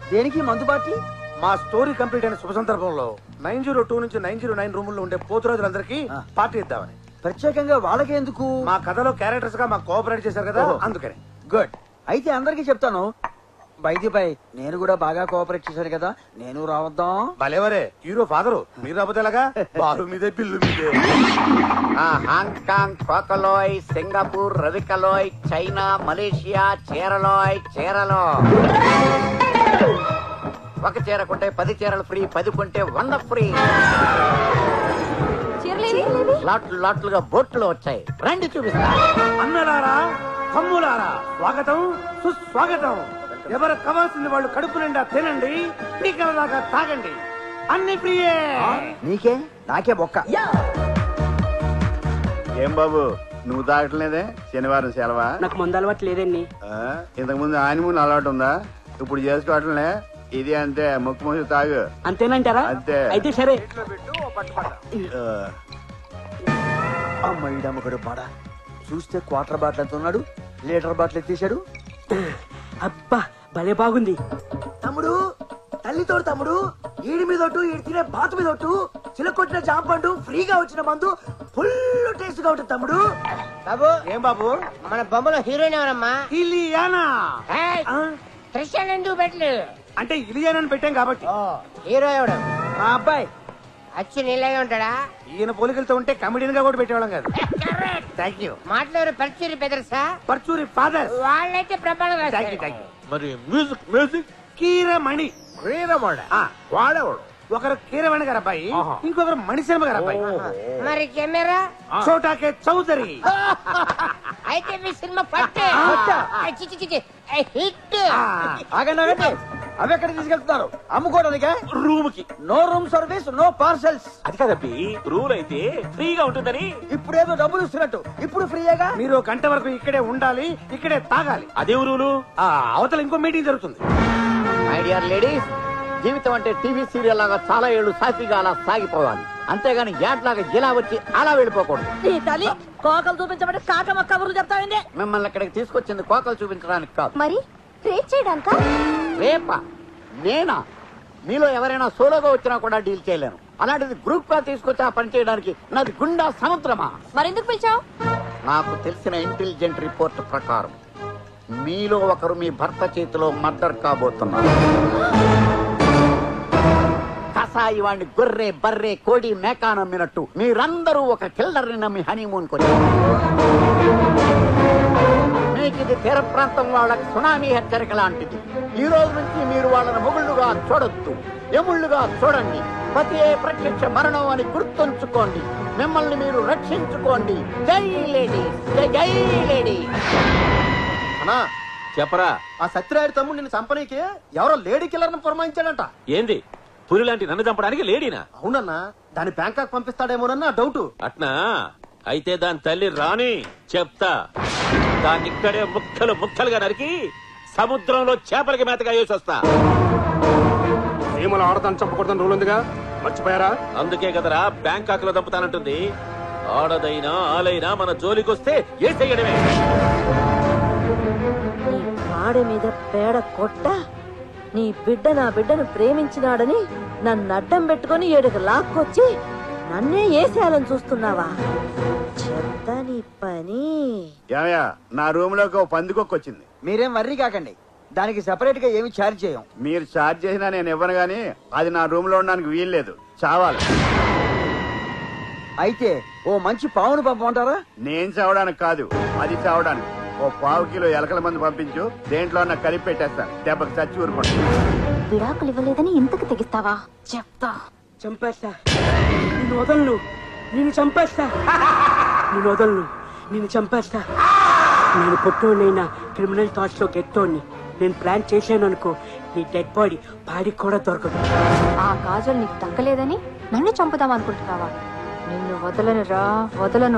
దేనికి మందు పార్టీ మా స్టోరీ కంప్లీట్ అయిన శుభ సందర్భంలో నైన్ జీరో టూ నుంచి నైన్ జీరో నైన్ రూముల్లో ఉండే పోతురాజులందరికీ ఆ. పార్టీ ఇద్దామని ప్రత్యేకంగా వాళ్ళకి ఎందుకు మా కథలో క్యారెక్టర్స్ గా మాకు కోఆపరేట్ చేశారు కదా ఓహో. అందుకని గుడ్ అయితే అందరికీ చెప్తాను బైది బై నేను కూడా బాగా కోఆపరేట్ చేశాను కదా నేను రావద్దాం భలేవరే హీరో ఫాదరు మీరు రాకపోతే ఎలాగా బారు మీదే పిల్లు మీదే ఆ హాంకాంగ్ కోకలోయ్ సింగపూర్ రవికలోయ్ చైనా మలేషియా చీరలోయ్ చీరలో ఒక చీర కొంటే పది చీరలు ఫ్రీ పది కొంటే వంద ఫ్రీ లాట్లు లాట్లుగా బోట్లు వచ్చాయి రండి చూపిస్తా అన్నలారా తమ్ములారా స్వాగతం సుస్వాగతం ఎవరు కావాల్సింది వాళ్ళు కడుపు నిండా తినండి పీకల దాకా తాగండి అన్ని ప్రియే నీకే నాకే బొక్క ఏం బాబు నువ్వు తాగట్లేదే శనివారం సెలవా నాకు మందు అలవాటు లేదండి ఆ, ఇంతకు ముందు ఆనిమూన్ అలవాటు ఉందా ఇప్పుడు చేసుకోవట్లే ఇది అంతే ముక్కు మూసి తాగు అంతేనంటారా అంతే. అయితే సరే ఆ, అమ్మయ్యడమ్మగడు మాడ చూస్తే క్వార్టర్ బాటిల్ ఎంత ఉన్నాడు లీటర్ బాటిల్ ఎత్తేసాడు అబ్బా భలే బాగుంది తమ్ముడు తల్లితోడు తమ్ముడు ఈడి మీద ఒట్టు ఈడి తినే బాతు మీద ఒట్టు చిలకొట్టిన జాంపండు ఫ్రీగా వచ్చిన మందు ఫుల్ టేస్ట్ గా ఉంటుంది తమ్ముడు బాబు ఏం బాబు మన బొమ్మలో హీరోయిన్ ఎవరమ్మా ఇలియానా ఏయ్, ఆ, క్రిస్టియన్ ఎందుకు పెట్టలేదు అంటే ఇలియానా పెట్టాం కాబట్టి హీరో ఎవడు మా అబ్బాయి అచ్చి నీలాగే ఉంటాడా ఈయన పోలికలతో ఉంటే కమెడీన్ గా కూడా పెట్టేవాళ్ళం కాదు థ్యాంక్ యూ మాట్లాడు పరిచయం బెదర్సా పర్చూరి ఫాదర్ వాళ్ళైతే ప్రమాణం థ్యాంక్ యూ థ్యాంక్ యూ మరి మ్యూజిక్ మ్యూజిక్ కీరమణి వీరమోడ ఆ, వాడేవాడు ఒకరు కీరమణి గారు అబ్బాయి ఇంకొకరు మణిశర్మ గారు అబ్బాయి మరి కెమెరా చోటాకే చౌదరి అయితే మీ సినిమా పట్టే చి, చి, చి, చి. ఏ, హిట్ ఆగండి ఆగండి అవి ఎక్కడ తీసుకెళ్తున్నారు అమ్ముకోవడానికే రూమ్ కి no room service no parcels అది కదబ్బి రూల్ అయితే ఫ్రీగా ఉంటుందని ఇప్పుడేదో డబ్బులు ఇస్తున్నట్టు ఇప్పుడు ఫ్రీయేగా మీరు గంట వరకు ఇక్కడే ఉండాలి ఇక్కడే తాగాలి అదేం రూలు ఆ అవతల ఇంకో మీటింగ్ జరుగుతుంది మై డియర్ లేడీస్ జీవితం అంటే టీవీ సీరియల్ లాగా చాలా ఏళ్ళు సాఫీగా అలా సాగిపోవాలి అంతేగాని యాట్లాగా ఇలా వచ్చి అలా వెళ్ళిపోకూడదు నీ తల్లి కోకలు చూపించబడి కాకమ్మ కబుర్లు చెప్తావేంటి మిమ్మల్ని ఇక్కడికి తీసుకొచ్చింది కోకలు చూపించడానికి కాదు మరి రేట్ చేయడానిక రేపా నేనా మీలో ఎవరైనా సోలోగా వచ్చినా కూడా డీల్ చేయలేను అలాంటిది గ్రూప్ గా తీసుకొచ్చి ఆ పని చేయడానికి నాది గుండా సముద్రమా మరెందుకు పిలిచావు నాకు తెలిసిన ఇంటెలిజెంట్ రిపోర్ట్ ప్రకారం మీలో ఒకరు మీ భర్త చేతిలో మర్డర్ కాబోతున్నారు కసాయి వాడిని గొర్రె బర్రె కోడి మేకా నమ్మినట్టు మీరందరూ ఒక కిల్లర్ ని నమ్మి హనీమూన్ కొని మీకు ఇది తీర ప్రాంతం వాళ్ళకి సునామీ హెచ్చరిక లాంటిది ఈ రోజు నుంచి మీరు వాళ్ళని మొగుళ్ళుగా చూడొద్దు ఎముళ్ళుగా చూడండి పతియే ప్రత్యక్ష మరణం అని గుర్తుంచుకోండి మిమ్మల్ని మీరు రక్షించుకోండి జై లేడీ జై జై లేడీ అన్నా చెప్పరా ఆ సత్యరాయుడు తమ్ముడు నిన్ను చంపనీకి ఎవరో లేడీ కిల్లర్ ని పురమాయించాడంట ఏంది పులి లాంటి నన్ను చంపడానికి లేడీనా అవునన్నా దాని బ్యాంకాక్ పంపిస్తాడేమోనన్న డౌట్ అట్నా అయితే దాని తల్లి రాని చెప్తా దాన్ని ఇక్కడే ముక్కలు ముక్కలుగా నరికి సముద్రంలో చేపలకి మేతగా వేసి వస్తా సీమలు ఆడదాన్ని చంపకూడదని రూల్ ఉందిగా మర్చిపోయారా అందుకే కదరా బ్యాంకాక్ లో దంపుతానంటుంది ఆడదైనా ఆలైనా మన జోలికొస్తే ఏ చెయ్యడమే నీ కాడ మీద పేడ కొట్ట నీ బిడ్డ నా బిడ్డను ప్రేమించినాడని నన్ను అడ్డం పెట్టుకొని ఏడుకు లాక్కొచ్చి నన్నే ఏసేయాలని చూస్తున్నావా చెప్తా నీ పని ఏమయ్యా నా రూమ్ లోకి ఓ పందికొక్క వచ్చింది మీరేం వర్రీ కాకండి దానికి సెపరేట్ గా ఏమి ఛార్జ్ చేయం మీరు ఛార్జ్ చేసినా నేను ఇవ్వను గానీ అది నా రూమ్ లో ఉండడానికి వీల్లేదు చావాలి అయితే ఓ మంచి పావును పంపమంటారా నేను చావడానికి కాదు అది చావడానికి ఓ పావు కిలో ఎలకల మంది పంపించు దేంట్లో అన్న కలిపి పెట్టేస్తాను దెబ్బకి చచ్చి ఊరుకోండి విడాకులు ఇవ్వలేదని ఇంతకు తెగిస్తావా చెప్తా చంపేస్తా నిన్ను వదలను నిన్ను చంపేస్తా నిన్ను వదలను నిన్ను చంపేస్తా నేను పొట్టోనైనా క్రిమినల్ థాట్స్ లో గెట్టోని నేను ప్లాన్ చేశాను అనుకో నీ డెడ్ బాడీ పాడికి కూడా దొరకదు ఆ కాజల్ నీకు దక్కలేదని నన్ను చంపుదాం అనుకుంటున్నావా నిన్ను వదలను రా వదలను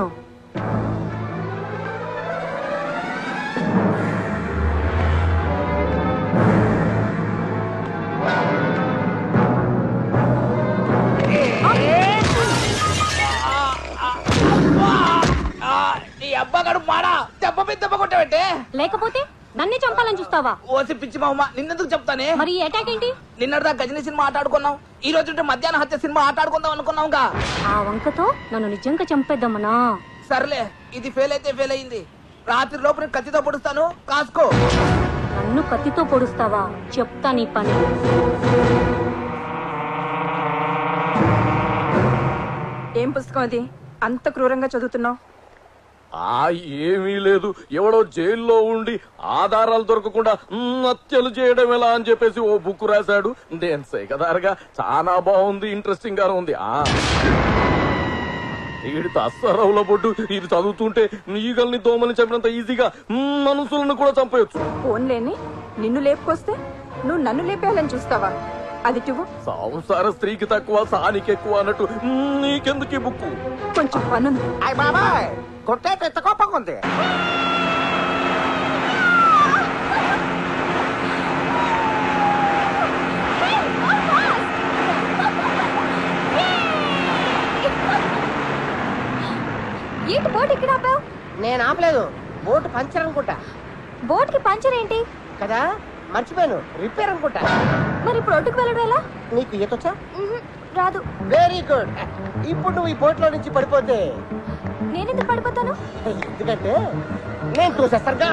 నీ అబ్బగాడు మాడా దెబ్బ మీద దెబ్బ కొట్టబెట్టే లేకపోతే నన్నే చంపాలని చూస్తావా చెప్పావా ఓసి పిచ్చి మామ నిన్నెందుకు చెప్తానే మరి ఈ అటాక్ ఏంటి నిన్నటిదా గజని సినిమా ఆట ఆడుకున్నాం ఈ రోజు ఉంటే మధ్యాహ్నం హత్య సినిమా ఆట ఆడుకుందాం అనుకున్నాంగా ఆ వంకతో నన్ను నిజంగా చంపేద్దామనా సర్లే ఇది ఫెయిల్ అయితే ఫెయిల్ అయింది రాత్రి లోపు నేను కత్తితో పొడుస్తాను కాసుకో నన్ను కత్తితో పొడుస్తావా చెప్తా నీ పని ఏం పుస్తకం అది అంత క్రూరంగా చదువుతున్నావు ఆ ఏమీ లేదు ఎవడో జైల్లో ఉండి ఆధారాలు దొరకకుండా "మ్, హత్యలు చేయడం ఎలా అని చెప్పేసి ఓ బుక్ రాశాడు నేను సేకదారుగా చాలా బాగుంది ఇంట్రెస్టింగ్ గా ఉంది ఆ వీడి తస్సరవుల బొడ్డు ఇది చదువుతుంటే ఈగల్ని దోమని చెప్పినంత ఈజీగా మ్, మనుషులను కూడా చంపేయచ్చు ఫోన్ లేని నిన్ను లేపుకొస్తే నువ్వు నన్ను లేపేయాలని చూస్తావా అది నువ్వు సంసార స్త్రీకి తక్కువ సానికి ఎక్కువ అన్నట్టు "మ్, నీకెందుకు ఈ బుక్కు కొంచెం పనుంది అయ్య బాబాయ్ కొట్టేట ఎంత కోపంగా ఉంది ఏంటి బోట్ ఇక్కడ ఆపావు నేను ఆపలేదు బోటు పంచర్ అనుకుంటా బోట్ కి పంచర్ ఏంటి కదా మర్చిపోయాను రిపేర్ అనుకుంటా మరి ఇప్పుడు ఒడ్డుకు వెళ్ళడం ఎలా నీకు ఈతొచ్చా రాదు వెరీ గుడ్ ఇప్పుడు నువ్వు ఈ బోట్ లో నుంచి పడిపోతే నేనెందుకు పడిపోతాను ఎందుకంటే నేను చూసేస్తానుగా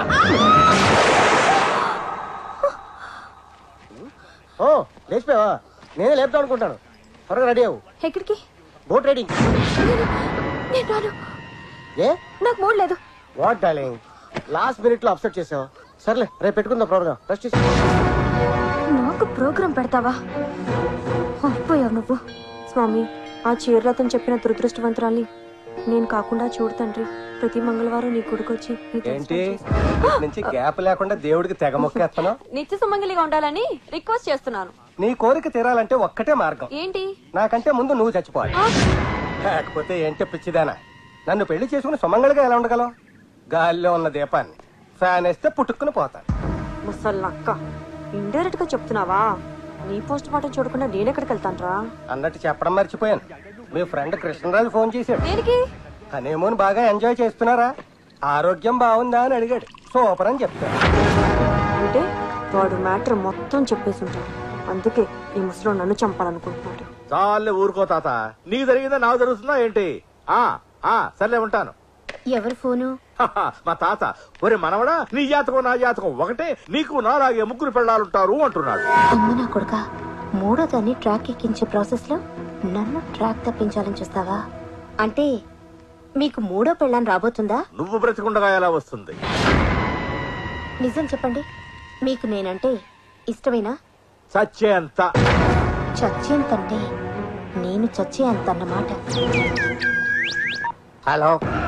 ఓ లేచిపోయావా నేనే లేపుతాం అనుకుంటాను త్వరగా రెడీ అవ్వు ఎక్కడికి బోట్ రైడింగ్ నేను రాను ఏ నాకు మూడు లేదు వాట్ డార్లింగ్ లాస్ట్ మినిట్ లో అప్సెట్ చేసావు సర్లే రేపు పెట్టుకుందాం ప్రోగ్రామ్ రెస్ట్ చేసి నాకు ప్రోగ్రాం పెడతావా అయిపోయావు నువ్వు స్వామి ఆ చీరలతను చెప్పిన దురదృష్టవంతురాల్ని నేను కాకుండా చూడు తండ్రి ప్రతి మంగళవారం నీ కొడుకొచ్చి నీతో ఏంటి నుంచి గ్యాప్ లేకుండా దేవుడికి తెగ మొక్కేస్తాను నిత్య సుమంగలిగా ఉండాలని రిక్వెస్ట్ చేస్తున్నాను నీ కోరిక తీరాలంటే ఒక్కటే మార్గం ఏంటి నాకంటే ముందు నువ్వు చచ్చిపోవాలి లేకపోతే ఏంటి పిచ్చిదానా నన్ను పెళ్లి చేసుకుని సుమంగళిగా ఎలా ఉండగలవు గాలిలో ఉన్న దీపాన్ని ఫ్యాన్ వేస్తే పుట్టుకుని పోతాను ముసల్లక్క ఇండైరెక్ట్ గా చెప్తున్నావా నీ పోస్ట్ మార్టం చూడకుండా నేనెక్కడికి వెళ్తాను అన్నట్టు చెప్పడం మర్చిపోయాను మీ ఫ్రెండ్ కృష్ణరాజు ఫోన్ చేశాడు దేనికి హనీమూన్ బాగా ఎంజాయ్ చేస్తున్నారా ఆరోగ్యం బాగుందా అని అడిగాడు సూపర్ అని చెప్తాను అంటే వాడు మ్యాటర్ మొత్తం చెప్పేసి ఉంటాడు అందుకే ఈ ముసలో నన్ను చంపాలనుకుంటున్నాడు చాలే ఊరుకో తాత నీకు జరిగిందా నాకు జరుగుతుందా ఏంటి ఆ ఆ సర్లే ఉంటాను ఎవరు ఫోను హహ, మా తాత ఒరే మనవడా నీ జాతకం నా జాతకం ఒకటే నీకు నాలాగే ముగ్గురు పెళ్ళాలుంటారు అంటున్నాడు అమ్మ నా కొడుక మూడో దాన్ని ట్రాక్ ఎక్కించే ప్రాసెస్ లో నన్ను ట్రాక్ తప్పించాలని చూస్తావా అంటే మీకు మూడో పెళ్ళాన్ని రాబోతుందా నువ్వు బ్రతికుండగా ఎలా వస్తుంది నిజం చెప్పండి మీకు నేనంటే ఇష్టమేనా చచ్చేంత చచ్చేంతంటే నేను చచ్చే అంత అన్నమాట హలో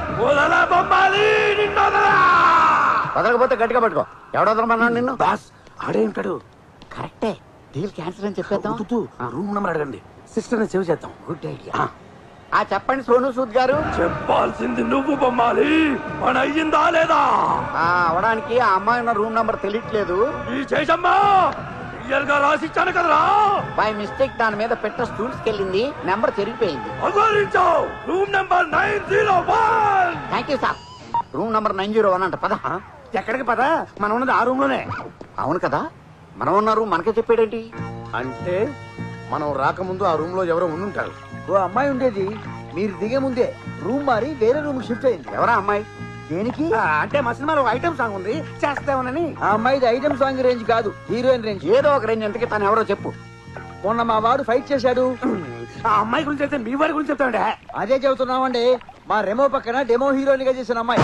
వదలకపోతే గట్టిగా పట్టుకో ఎవడ వదలమన్నాడు నిన్ను బాస్ ఆడే ఉంటాడు కరెక్టే డీల్ క్యాన్సిల్ అని చెప్పేద్దాం రూమ్ నెంబర్ అడగండి సిస్టర్ ని సేవ్ చేద్దాం గుడ్ ఐడియా ఆ చెప్పండి సోను సూద్ గారు చెప్పాల్సింది నువ్వు బొమ్మాలి పని అయ్యిందా లేదా ఆ అవడానికి ఆ అమ్మాయి ఉన్న రూమ్ నంబర్ తెలియట్లేదు ఈ చేసమ్మా క్లియర్ గా రాసిచ్చాను కదరా బై మిస్టేక్ దాని మీద పెట్ట స్టూల్స్ కెళ్ళింది నెంబర్ చెరిగిపోయింది అగోరించావు room number nine zero one thank you sir room number nine zero one అంట పద ఎక్కడికి పద మనం ఉన్నది ఆ రూమ్ లోనే అవును కదా మనం ఉన్న రూమ్ మనకే చెప్పాడేంటి అంటే మనం రాకముందు ఆ రూమ్ లో ఎవరో ఉండుంటారు ఓ అమ్మాయి ఉండేది మీరు దిగే ముందే రూమ్ మారి వేరే రూమ్ షిఫ్ట్ అయింది ఎవరా అమ్మాయి దేనికి అంటే మా సినిమాలో ఐటమ్ సాంగ్ ఉంది చేస్తామని ఆ అమ్మాయిది ఐటమ్ సాంగ్ రేంజ్ కాదు హీరోయిన్ రేంజ్ ఏదో ఒక రేంజ్ ఎంతకి తను ఎవరో చెప్పు మొన్న మా వాడు ఫైట్ చేశాడు ఆ అమ్మాయి గురించి అయితే మీ వారి గురించి చెప్తామంటే అదే చెబుతున్నామండి మా రెమో పక్కన డెమో హీరోయిన్ గా చేసిన అమ్మాయి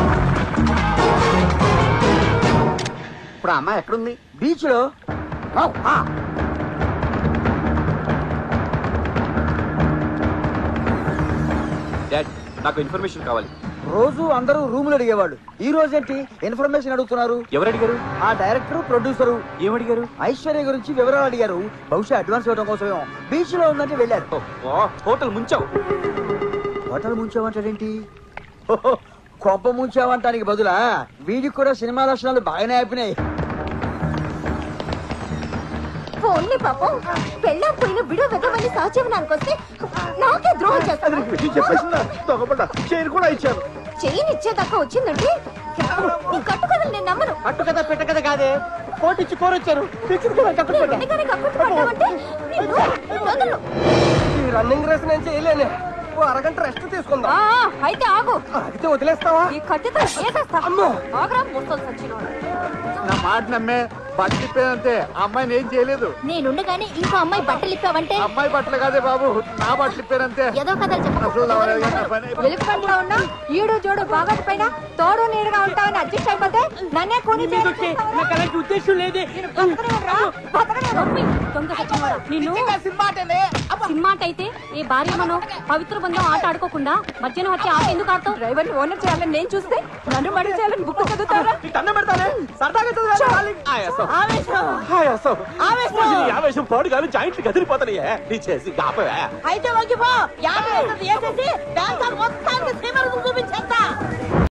ఇప్పుడు ఆ అమ్మాయి ఎక్కడుంది బీచ్ లో డాడ్ నాకు ఇన్ఫర్మేషన్ కావాలి రోజు అందరూ రూములు అడిగేవాళ్ళు ఈ రోజేంటి ఇన్ఫర్మేషన్ అడుగుతున్నారు ఎవరు అడిగారు ఆ డైరెక్టర్ ప్రొడ్యూసరు ఏమడిగారు ఐశ్వర్య గురించి వివరాలు అడిగారు బహుశా అడ్వాన్స్ ఇవ్వడం కోసమేమో బీచ్ లో ఉందంటే వెళ్ళారు హోటల్ ముంచావు హోటల్ ముంచావంటాడేంటి ఓహో, కొంప ముంచావంటానికి బదులా వీడికి కూడా సినిమా లక్షణాలు బాగానే అయిపోయినాయి ఫోన్లే పాపం పెళ్ళాం పోయిన విడో వెదవని సహజీవనానికి వస్తే నాకే ద్రోహం చేస్తాను చెప్పేసిందా దొంగపడ్డా చైన్ కూడా ఇచ్చాను చెయ్యి ఇచ్చేదాకా వచ్చిందంటే నీ కట్టుకథలు నేను నమ్మను అట్టు కదా పెట్ట కదా కాదే కోటిచ్చి కోరొచ్చారు ఫిక్స్డ్ కదా కట్టుకోండి ఈ రన్నింగ్ రేస్ నేను చేయలేను ఓ అరగంట రెస్ట్ తీసుకుందాం అయితే ఆగు ఆగితే వదిలేస్తావా ఈ కట్టెతో ఏసేస్తా ఆగరా ముసలి సచ్చినోడు నా మాట నమ్మే బట్టలు ఇప్పేదంతే అమ్మాయిని ఏం చేయలేదు నేనుండగానే ఇంకో అమ్మాయి బట్టలు ఇప్పావంటే అమ్మాయి బట్టలు కాదే బాబు నా బట్టలు ఇప్పారంతే ఏదో కథలు అసలు అవ్వలేదు కానీ నా పని అయిపోయింది. ఎలుగుబంట్లో ఉన్నా ఈడు జోడు బాగోటి పైన తోడు నీడుగా ఉంటావని అడ్జస్ట్ అయిపోతే నన్నే కొని నాకు అలాంటి ఉద్దేశం లేదే నిన్ను సినిమా అయితే ఈ భార్య మనం పవిత్ర బంధం ఆట ఆడుకోకుండా మధ్యాహ్నం వచ్చి ఆట ఎందుకు ఆడతావు డ్రైవర్ ఓనర్ చేయాలని నేను చూస్తే నన్ను మడి చేయాలని బుక్ చదువుతారా దండం పెడతానే సరదాగా చదివాను ఆవేశం ఆవేశం ఈ ఆవేశం పాడు కానీ జాయింట్లు కదిలిపోతాయి నీ చేసి గాపవే అయితే వంగిపో యాభై వేసేసి వేసేసి డాన్స్ మొత్తానికి సీమలకు చూపించేస్తా